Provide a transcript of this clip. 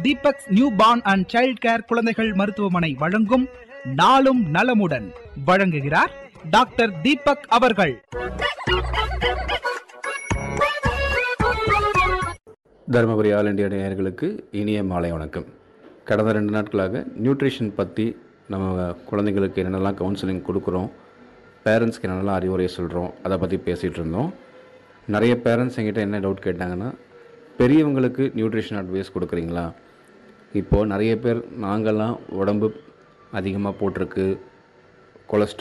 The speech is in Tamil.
தீபக்ஸ் new born and child care குழந்தைகள் மருத்துவமனை வழங்கும் நாளும் நலமுடன் வழங்குகிறார் டாக்டர் தீபக் அவர்கள் தருமபுரி ஆல் இண்டியா நேயர்களுக்கு இனிய மாலை வணக்கம் கடந்த ரெண்டு நாட்களாக நியூட்ரிஷன் பற்றி நம்ம குழந்தைங்களுக்கு என்னென்னலாம் கவுன்சிலிங் கொடுக்குறோம் பேரண்ட்ஸ்க்கு என்னென்னலாம் அறிவுரை சொல்கிறோம் அதை பற்றி பேசிகிட்டு இருந்தோம் நிறைய பேரண்ட்ஸ் எங்கிட்ட என்ன டவுட் கேட்டாங்கன்னா பெரியவங்களுக்கு நியூட்ரிஷன் அட்வைஸ் கொடுக்குறீங்களா இப்போது நிறைய பேர் நாங்கள்லாம் உடம்பு அதிகமாக போட்டிருக்கு கொலஸ்ட்ரால்